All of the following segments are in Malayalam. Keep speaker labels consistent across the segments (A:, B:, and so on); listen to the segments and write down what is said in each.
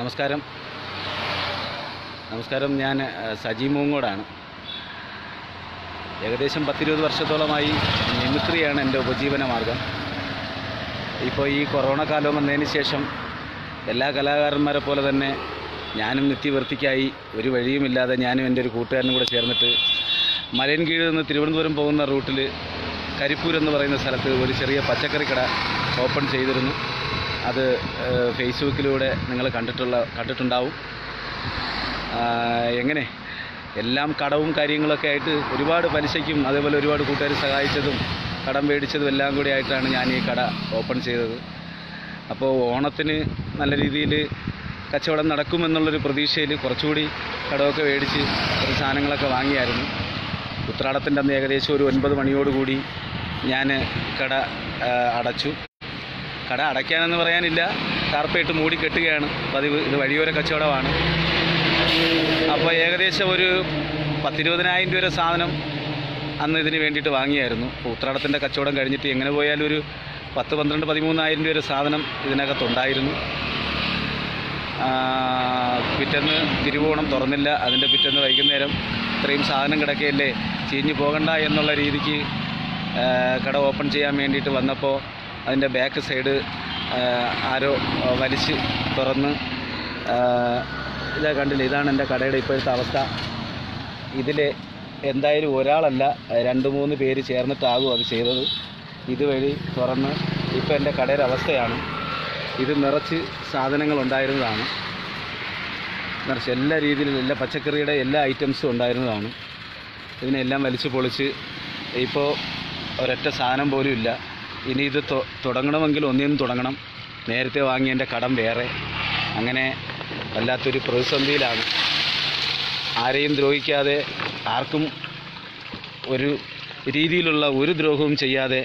A: നമസ്കാരം നമസ്കാരം ഞാൻ ഏഹ്, സജി മൂങ്ങോടാണ് ഏകദേശം പത്തിരുപത് വർഷത്തോളമായി മിമിക്രിയാണ് എൻ്റെ ഉപജീവന മാർഗം ഇപ്പോൾ ഈ കൊറോണ കാലം വന്നതിന് ശേഷം എല്ലാ കലാകാരന്മാരെ പോലെ തന്നെ ഞാനും നിത്യവൃത്തിക്കായി ഒരു വഴിയുമില്ലാതെ ഞാനും എൻ്റെ ഒരു കൂട്ടുകാരനും കൂടെ ചേർന്നിട്ട് മലയൻകീഴിൽ നിന്ന് തിരുവനന്തപുരം പോകുന്ന റൂട്ടിൽ കരിപ്പൂർ എന്ന് പറയുന്ന സ്ഥലത്ത് ഒരു ചെറിയ പച്ചക്കറി കട ഓപ്പൺ ചെയ്തിരുന്നു അത് ഏഹ്, ഫേസ്ബുക്കിലൂടെ നിങ്ങൾ കണ്ടിട്ടുള്ള കണ്ടിട്ടുണ്ടാവും ആ, എങ്ങനെ എല്ലാം കടവും കാര്യങ്ങളൊക്കെ ആയിട്ട് ഒരുപാട് പലിശയ്ക്കും അതേപോലെ ഒരുപാട് കൂട്ടുകാർ സഹായിച്ചതും കടം മേടിച്ചതും എല്ലാം കൂടി ആയിട്ടാണ് ഞാൻ ഈ കട ഓപ്പൺ ചെയ്തത് അപ്പോൾ ഓണത്തിന് നല്ല രീതിയിൽ കച്ചവടം നടക്കുമെന്നുള്ളൊരു പ്രതീക്ഷയിൽ കുറച്ചുകൂടി കടമൊക്കെ മേടിച്ച് കുറച്ച് സാധനങ്ങളൊക്കെ വാങ്ങിയായിരുന്നു ഉത്രാടത്തിൻ്റെ അന്ന് ഏകദേശം ഒരു ഒൻപത് മണിയോടുകൂടി ഞാൻ കട ആ, അടച്ചു കട അടയ്ക്കാനെന്ന് പറയാനില്ല കാർപ്പേറ്റ് മൂടി കെട്ടുകയാണ് പതിവ് ഇത് വഴിയോര കച്ചവടമാണ് അപ്പോൾ ഏകദേശം ഒരു പത്തിരുപതിനായിരം രൂപ സാധനം അന്ന് ഇതിന് വേണ്ടിയിട്ട് വാങ്ങിയായിരുന്നു അപ്പോൾ ഉത്രാടത്തിൻ്റെ കച്ചവടം കഴിഞ്ഞിട്ട് എങ്ങനെ പോയാലും ഒരു പത്ത് പന്ത്രണ്ട് പതിമൂന്നായിരം രൂപ സാധനം ഇതിനകത്തുണ്ടായിരുന്നു ആ, പിറ്റേന്ന് തിരുവോണം തുറന്നില്ല അതിൻ്റെ പിറ്റേന്ന് വൈകുന്നേരം ഇത്രയും സാധനം കിടക്കുകയല്ലേ ചീഞ്ഞു പോകണ്ട എന്നുള്ള രീതിക്ക് ആ, കട ഓപ്പൺ ചെയ്യാൻ വേണ്ടിയിട്ട് വന്നപ്പോൾ അതിൻ്റെ ബാക്ക് സൈഡ് ആ, ആരോ ആ, വലിച്ച് തുറന്ന് ആ, ഇതാ കണ്ടില്ല ഇതാണ് എൻ്റെ കടയുടെ ഇപ്പോഴത്തെ അവസ്ഥ ഇതിൽ എന്തായാലും ഒരാളല്ല രണ്ട് മൂന്ന് പേര് ചേർന്നിട്ടാകും അത് ചെയ്തത് ഇതുവഴി തുറന്ന് ഇപ്പോൾ എൻ്റെ കടയുടെ അവസ്ഥയാണ് ഇത് നിറച്ച് സാധനങ്ങൾ ഉണ്ടായിരുന്നതാണ് നിറച്ച് എല്ലാ രീതിയിലും എല്ലാ പച്ചക്കറിയുടെ എല്ലാ ഐറ്റംസും ഉണ്ടായിരുന്നതാണ് ഇതിനെല്ലാം വലിച്ചു പൊളിച്ച് ഇപ്പോൾ ഒരൊറ്റ സാധനം പോലും ഇല്ല ഇനി ഇത് തൊ- തുടങ്ങണമെങ്കിൽ ഒന്നിനും തുടങ്ങണം നേരത്തെ വാങ്ങിയ എൻ്റെ കടം വേറെ അങ്ങനെ വല്ലാത്തൊരു പ്രതിസന്ധിയിലാണ് ആരെയും ദ്രോഹിക്കാതെ ആർക്കും ഒരു രീതിയിലുള്ള ഒരു ദ്രോഹവും ചെയ്യാതെ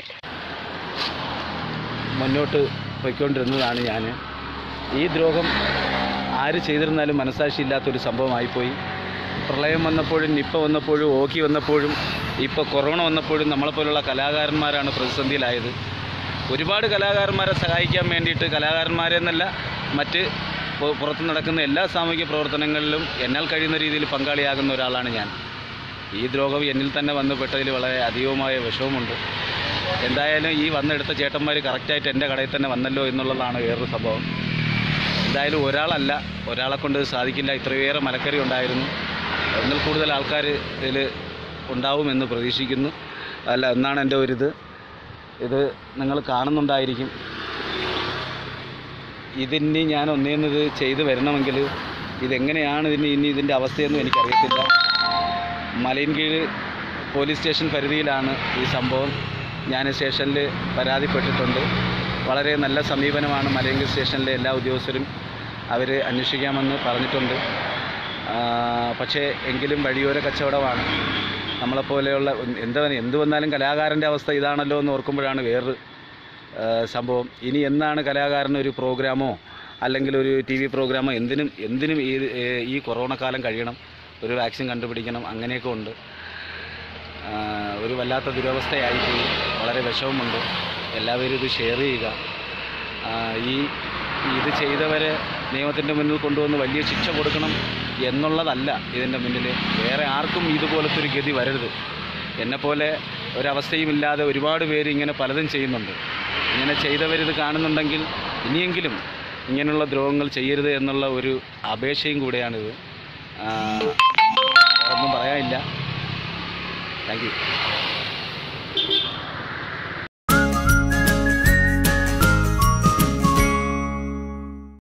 A: മുന്നോട്ട് പോയിക്കൊണ്ടിരുന്നതാണ് ഞാൻ ഈ ദ്രോഹം ആര് ചെയ്തിരുന്നാലും മനസാക്ഷിയില്ലാത്തൊരു സംഭവമായിപ്പോയി പ്രളയം വന്നപ്പോഴും നിപ്പ വന്നപ്പോഴും ഓക്കി വന്നപ്പോഴും ഇപ്പോൾ കൊറോണ വന്നപ്പോഴും നമ്മളെപ്പോലുള്ള കലാകാരന്മാരാണ് പ്രതിസന്ധിയിലായത് ഒരുപാട് കലാകാരന്മാരെ സഹായിക്കാൻ വേണ്ടിയിട്ട് കലാകാരന്മാരെ എന്നല്ല മറ്റ് പു- പുറത്ത് നടക്കുന്ന എല്ലാ സാമൂഹിക പ്രവർത്തനങ്ങളിലും എന്നാൽ കഴിയുന്ന രീതിയിൽ പങ്കാളിയാകുന്ന ഒരാളാണ് ഞാൻ ഈ ദ്രോഹം എന്നിൽ തന്നെ വന്നുപെട്ടതിൽ വളരെ അധികമായ വിഷമമുണ്ട് എന്തായാലും ഈ വന്നെടുത്ത ചേട്ടന്മാർ കറക്റ്റായിട്ട് എൻ്റെ കടയിൽ തന്നെ വന്നല്ലോ എന്നുള്ളതാണ് വേറൊരു സംഭവം എന്തായാലും ഒരാളല്ല ഒരാളെ കൊണ്ട് സാധിക്കില്ല ഇത്രയേറെ മലക്കറി ഉണ്ടായിരുന്നു ഒന്നിൽ കൂടുതൽ ആൾക്കാർ ഇതിൽ ഉണ്ടാവുമെന്ന് പ്രതീക്ഷിക്കുന്നു അല്ല എന്നാണ് എൻ്റെ ഒരിത് ഇത് നിങ്ങൾ കാണുന്നുണ്ടായിരിക്കും ഇതിനി ഞാൻ ഒന്നേന്നത് ചെയ്തു വരണമെങ്കിൽ ഇതെങ്ങനെയാണ് ഇതിന് ഇനി ഇതിൻ്റെ അവസ്ഥയെന്നും എനിക്കറിയത്തില്ല മലയൻകീഴ് പോലീസ് സ്റ്റേഷൻ പരിധിയിലാണ് ഈ സംഭവം ഞാൻ സ്റ്റേഷനിൽ പരാതിപ്പെട്ടിട്ടുണ്ട് വളരെ നല്ല സമീപനമാണ് മലയൻകീഴ് സ്റ്റേഷനിലെ എല്ലാ ഉദ്യോഗസ്ഥരും അവർ അന്വേഷിക്കാമെന്ന് പറഞ്ഞിട്ടുണ്ട് ആ, പക്ഷേ എങ്കിലും വഴിയോര കച്ചവടമാണ് നമ്മളെപ്പോലെയുള്ള എന്താ എന്ത് വന്നാലും കലാകാരൻ്റെ അവസ്ഥ ഇതാണല്ലോ എന്ന് ഓർക്കുമ്പോഴാണ് വേറൊരു ആ, സംഭവം ഇനി എന്നാണ് കലാകാരന് ഒരു പ്രോഗ്രാമോ അല്ലെങ്കിൽ ഒരു ടി വി പ്രോഗ്രാമോ എന്തിനും എന്തിനും ഈ ഏ, ഈ കൊറോണ കാലം കഴിയണം ഒരു വാക്സിൻ കണ്ടുപിടിക്കണം അങ്ങനെയൊക്കെ ഉണ്ട് ആ, ഒരു വല്ലാത്ത ദുരവസ്ഥയായിപ്പോയി വളരെ വിഷമമുണ്ട് എല്ലാവരും ഇത് ഷെയർ ചെയ്യുക ആ, ഈ ഇത് ചെയ്തവരെ നിയമത്തിൻ്റെ മുന്നിൽ കൊണ്ടുവന്ന് വലിയ ശിക്ഷ കൊടുക്കണം എന്നുള്ളതല്ല ഇതിൻ്റെ മുന്നിൽ വേറെ ആർക്കും ഇതുപോലത്തെ ഒരു ഗതി വരരുത് എന്നെപ്പോലെ ഒരവസ്ഥയുമില്ലാതെ ഒരുപാട് പേര് ഇങ്ങനെ പലതും ചെയ്യുന്നുണ്ട് ഇങ്ങനെ ചെയ്തവരിത് കാണുന്നുണ്ടെങ്കിൽ ഇനിയെങ്കിലും ഇങ്ങനെയുള്ള ദ്രോഹങ്ങൾ ചെയ്യരുത് എന്നുള്ള ഒരു അപേക്ഷയും കൂടെയാണിത് ആ, ഒന്നും പറയാനില്ല താങ്ക് യു